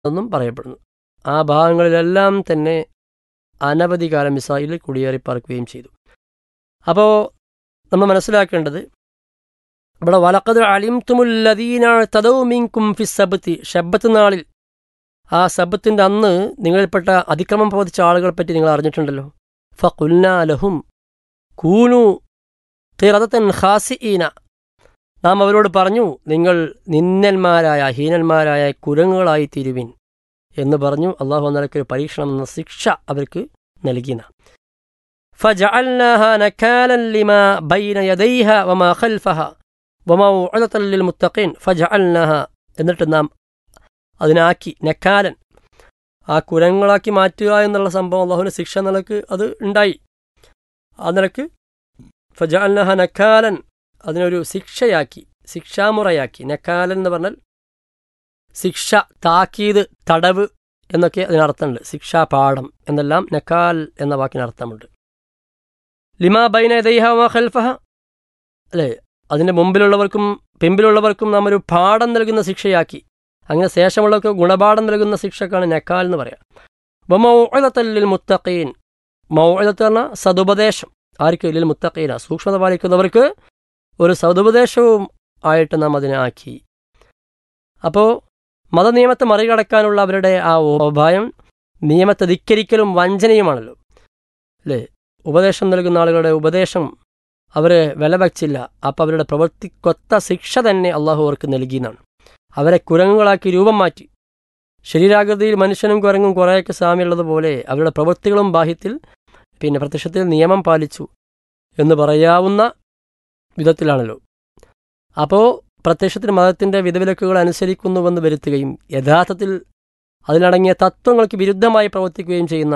എന്നും പറയപ്പെടുന്നു ആ ഭാഗങ്ങളിലെല്ലാം തന്നെ അനവധി കാലം ഇസ്രായേലിൽ കുടിയേറിപ്പാർക്കുകയും ചെയ്തു അപ്പോൾ നമ്മൾ മനസ്സിലാക്കേണ്ടത് ഇവിടെ വലക്കത് അലിംതുമുല്ലദീന തദൗമിങ്കും ഫി സബത്തി ഷബത്ത് നാളിൽ ആ സബത്തിൻ്റെ അന്ന് നിങ്ങളിൽപ്പെട്ട അതിക്രമം പ്രവർത്തിച്ച ആളുകളെ പറ്റി നിങ്ങൾ അറിഞ്ഞിട്ടുണ്ടല്ലോ ഫുൽന ലഹും കൂനു തിറതൻ ഖാസിഈന നാം അവരോട് പറഞ്ഞു നിങ്ങൾ നിന്നന്മാരായ ഹീനന്മാരായ കുരങ്ങുകളായി തീരുവിൻ എന്ന് പറഞ്ഞു അള്ളാഹു നിലയ്ക്കൊരു പരീക്ഷണം എന്ന ശിക്ഷ അവർക്ക് നൽകിന فجعلناها نكالا لما بين يديها وما خلفها وموعظة للمتقين فجعلناها എന്നിട്ട് നാം അതിനാക്കി നക്കാലൻ ആ കുരങ്ങളാക്കി മാറ്റുക എന്നുള്ള സംഭവം അള്ളാഹുവിൻ്റെ ശിക്ഷ നിലക്ക് അത് ഉണ്ടായി ആ നിലക്ക് ഫജാൽനഹ നക്കാലൻ അതിനൊരു ശിക്ഷയാക്കി ശിക്ഷാമുറയാക്കി നക്കാലൻ എന്ന് പറഞ്ഞാൽ ശിക്ഷ താക്കീത് തടവ് എന്നൊക്കെ അതിനർത്ഥമുണ്ട് ശിക്ഷാപാഠം എന്നെല്ലാം നക്കാൽ എന്ന വാക്കിന് അർത്ഥമുണ്ട് ലിമാ ബൈന ദൈഹ വ ഖൽഫഹ അല്ലേ അതിൻ്റെ മുമ്പിലുള്ളവർക്കും പിമ്പിലുള്ളവർക്കും നാം ഒരു പാഠം നൽകുന്ന ശിക്ഷയാക്കി അങ്ങനെ ശേഷമുള്ളവർക്ക് ഗുണപാഠം നൽകുന്ന ശിക്ഷക്കാണ് നക്കാൽ എന്ന് പറയാം വമൗഅലത്തല്ലിൽ മുത്തഖീൻ മൗഅലത്ത് പറഞ്ഞാൽ സതുപദേശം ആർക്ക് ലിൽ മുത്തഖീന സൂക്ഷ്മത പാലിക്കുന്നവർക്ക് ഒരു സതുപദേശവും ആയിട്ട് നാം അതിനെ ആക്കി അപ്പോൾ മതനിയമത്തെ മറികടക്കാനുള്ള അവരുടെ ആ ഉപായം നിയമത്തെ ധിക്കരിക്കലും വഞ്ചനയുമാണല്ലോ അല്ലേ ഉപദേശം നൽകുന്ന ആളുകളുടെ ഉപദേശം അവർ വില വച്ചില്ല അപ്പോൾ അവരുടെ പ്രവൃത്തിക്കൊത്ത ശിക്ഷ തന്നെ അള്ളാഹു അവർക്ക് നൽകിയെന്നാണ് അവരെ കുരങ്ങുകളാക്കി രൂപം മാറ്റി ശരീരാകൃതിയിൽ മനുഷ്യനും കുരങ്ങും കുറേയൊക്കെ സാമ്യമുള്ളതുപോലെ അവരുടെ പ്രവൃത്തികളും ബാഹ്യത്തിൽ പിന്നെ പ്രത്യക്ഷത്തിൽ നിയമം പാലിച്ചു എന്ന് പറയാവുന്ന വിധത്തിലാണല്ലോ അപ്പോൾ പ്രത്യക്ഷത്തിൽ മതത്തിൻ്റെ വിധവിലക്കുകൾ അനുസരിക്കുന്നുവെന്ന് വരുത്തുകയും യഥാർത്ഥത്തിൽ അതിലടങ്ങിയ തത്വങ്ങൾക്ക് വിരുദ്ധമായി പ്രവർത്തിക്കുകയും ചെയ്യുന്ന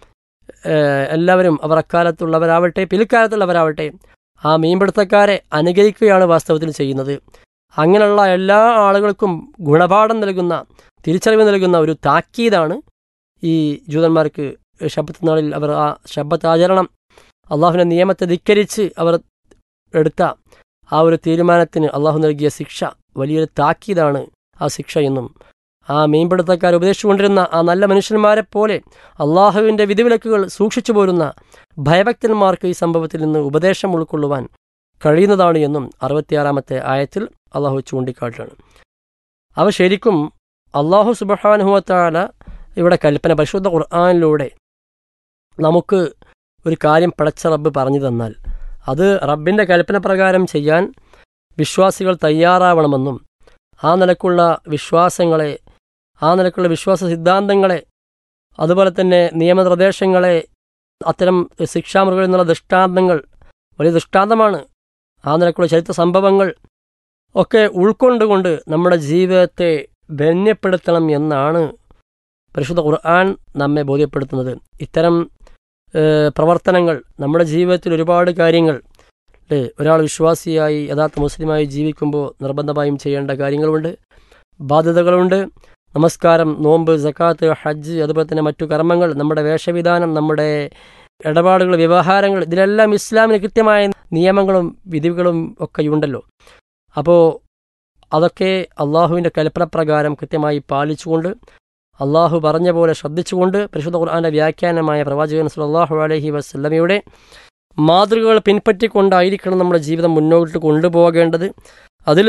എല്ലാവരും അവർ അക്കാലത്തുള്ളവരാവട്ടെ പിൽക്കാലത്തുള്ളവരാവട്ടെ ആ മീൻപിടുത്തക്കാരെ അനുകരിക്കുകയാണ് വാസ്തവത്തിൽ ചെയ്യുന്നത് അങ്ങനെയുള്ള എല്ലാ ആളുകൾക്കും ഗുണപാഠം നൽകുന്ന തിരിച്ചറിവ് നൽകുന്ന ഒരു താക്കീതാണ് ഈ ജൂതന്മാർക്ക് ശബത്ത് നാളിൽ അവർ ആ ശബത്ത് ആചരണം അള്ളാഹുവിൻ്റെ നിയമത്തെ ധിക്കരിച്ച് അവർ എടുത്ത ആ ഒരു തീരുമാനത്തിന് അള്ളാഹു നൽകിയ ശിക്ഷ വലിയൊരു താക്കീതാണ് ആ ശിക്ഷ എന്നും ആ മീൻപിടുത്തക്കാർ ഉപദേശിച്ചുകൊണ്ടിരുന്ന ആ നല്ല മനുഷ്യന്മാരെ പോലെ അള്ളാഹുവിൻ്റെ വിധിവിലക്കുകൾ സൂക്ഷിച്ചു പോരുന്ന ഭയഭക്തന്മാർക്ക് ഈ സംഭവത്തിൽ നിന്ന് ഉപദേശം ഉൾക്കൊള്ളുവാൻ കഴിയുന്നതാണ് എന്നും അറുപത്തിയാറാമത്തെ ആയത്തിൽ അള്ളാഹു ചൂണ്ടിക്കാട്ടുകയാണ് അവ ശരിക്കും അള്ളാഹു സുബഹാനുഹത്താല ഇവിടെ കൽപ്പന പരിശുദ്ധ ഖുർആാനിലൂടെ നമുക്ക് ഒരു കാര്യം പടച്ച റബ്ബ് പറഞ്ഞു തന്നാൽ അത് റബ്ബിൻ്റെ കൽപ്പന പ്രകാരം ചെയ്യാൻ വിശ്വാസികൾ തയ്യാറാവണമെന്നും ആ നിലക്കുള്ള വിശ്വാസങ്ങളെ ആ നിലക്കുള്ള വിശ്വാസ സിദ്ധാന്തങ്ങളെ അതുപോലെ തന്നെ നിയമനിർദ്ദേശങ്ങളെ അത്തരം ശിക്ഷാമുറികളിൽ നിന്നുള്ള ദൃഷ്ടാന്തങ്ങൾ വലിയ ദൃഷ്ടാന്തമാണ് ആ നിലക്കുള്ള ചരിത്ര സംഭവങ്ങൾ ഒക്കെ ഉൾക്കൊണ്ടുകൊണ്ട് നമ്മുടെ ജീവിതത്തെ ധന്യപ്പെടുത്തണം എന്നാണ് പരിശുദ്ധ ഖുർആൻ നമ്മെ ബോധ്യപ്പെടുത്തുന്നത് ഇത്തരം പ്രവർത്തനങ്ങൾ നമ്മുടെ ജീവിതത്തിൽ ഒരുപാട് കാര്യങ്ങൾ അല്ലേ ഒരാൾ വിശ്വാസിയായി യഥാർത്ഥ മുസ്ലിമായി ജീവിക്കുമ്പോൾ നിർബന്ധമായും ചെയ്യേണ്ട കാര്യങ്ങളുണ്ട് ബാധ്യതകളുണ്ട് നമസ്കാരം നോമ്പ് സക്കാത്ത് ഹജ്ജ് അതുപോലെ തന്നെ മറ്റു കർമ്മങ്ങൾ നമ്മുടെ വേഷവിധാനം നമ്മുടെ ഇടപാടുകൾ വ്യവഹാരങ്ങൾ ഇതിലെല്ലാം ഇസ്ലാമിന് കൃത്യമായ നിയമങ്ങളും വിധികളും ഒക്കെ ഉണ്ടല്ലോ അപ്പോൾ അതൊക്കെ അള്ളാഹുവിൻ്റെ കൽപ്പനപ്രകാരം കൃത്യമായി പാലിച്ചുകൊണ്ട് അള്ളാഹു പറഞ്ഞ പോലെ ശ്രദ്ധിച്ചുകൊണ്ട് പരിശുദ്ധ ഖുർആാൻ്റെ വ്യാഖ്യാനമായ പ്രവാചകൻ സുല്ലാഹു അലഹി വസ്ല്ലമയുടെ മാതൃകകൾ പിൻപറ്റിക്കൊണ്ടായിരിക്കണം നമ്മുടെ ജീവിതം മുന്നോട്ട് കൊണ്ടുപോകേണ്ടത് അതിൽ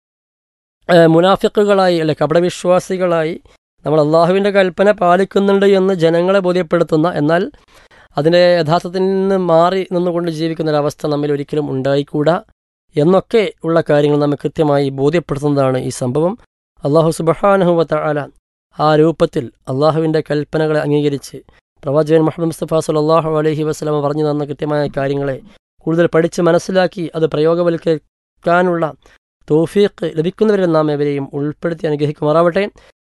മുനാഫിക്കുകളായി അല്ലെ കപടവിശ്വാസികളായി നമ്മൾ അള്ളാഹുവിൻ്റെ കൽപ്പന പാലിക്കുന്നുണ്ട് എന്ന് ജനങ്ങളെ ബോധ്യപ്പെടുത്തുന്ന എന്നാൽ അതിൻ്റെ യഥാർത്ഥത്തിൽ നിന്ന് മാറി നിന്നുകൊണ്ട് ജീവിക്കുന്ന ഒരവസ്ഥ നമ്മിൽ ഒരിക്കലും ഉണ്ടായിക്കൂടാ എന്നൊക്കെ ഉള്ള കാര്യങ്ങൾ നമ്മെ കൃത്യമായി ബോധ്യപ്പെടുത്തുന്നതാണ് ഈ സംഭവം അള്ളാഹു സുബഹാനുഹുവത്ത ആല ആ രൂപത്തിൽ അള്ളാഹുവിൻ്റെ കൽപ്പനകളെ അംഗീകരിച്ച് പ്രവാചകൻ മുഹമ്മദ് മുസ്തഫ സലാഹു അലഹി വസ്ലാമ പറഞ്ഞു തന്ന കൃത്യമായ കാര്യങ്ങളെ കൂടുതൽ പഠിച്ച് മനസ്സിലാക്കി അത് പ്രയോഗവൽക്കരിക്കാനുള്ള തോഫീഖ് ലഭിക്കുന്നവരിൽ നാം എവരെയും ഉൾപ്പെടുത്തി അനുഗ്രഹിക്കുമാറാവട്ടെ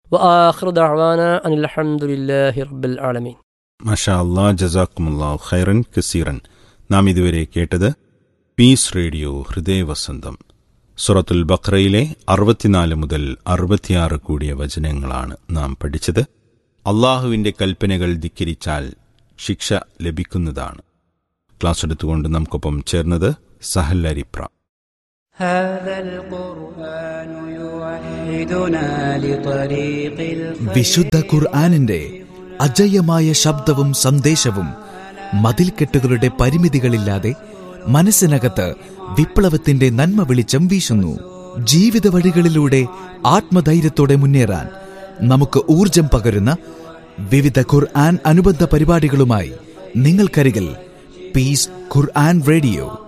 ആലമീൻ മഷാ അല്ലാ ജസാക്കുമുല്ലാ ഖൈറൻ കസീറൻ നാം ഇതുവരെ കേട്ടത് പീസ് റേഡിയോ ഹൃദയവസന്തം സുറത്തുൽ ബക്രയിലെ അറുപത്തിനാല് മുതൽ അറുപത്തിയാറ് കൂടിയ വചനങ്ങളാണ് നാം പഠിച്ചത് അള്ളാഹുവിന്റെ കൽപ്പനകൾ ധിക്കരിച്ചാൽ ശിക്ഷ ലഭിക്കുന്നതാണ് ക്ലാസ് എടുത്തുകൊണ്ട് നമുക്കൊപ്പം ചേർന്നത് സഹൽ അരിപ്ര هذا القرآن يوحدنا لطريق الخير വിശുദ്ധ ഖുർആാനിന്റെ അജയ്യമായ ശബ്ദവും സന്ദേശവും മതിൽക്കെട്ടുകളുടെ പരിമിതികളില്ലാതെ മനസ്സിനകത്ത് വിപ്ലവത്തിന്റെ നന്മ വെളിച്ചം വീശുന്നു ജീവിത വഴികളിലൂടെ ആത്മധൈര്യത്തോടെ മുന്നേറാൻ നമുക്ക് ഊർജം പകരുന്ന വിവിധ ഖുർആൻ അനുബന്ധ പരിപാടികളുമായി നിങ്ങൾക്കരികിൽ പീസ് ഖുർആൻ റേഡിയോ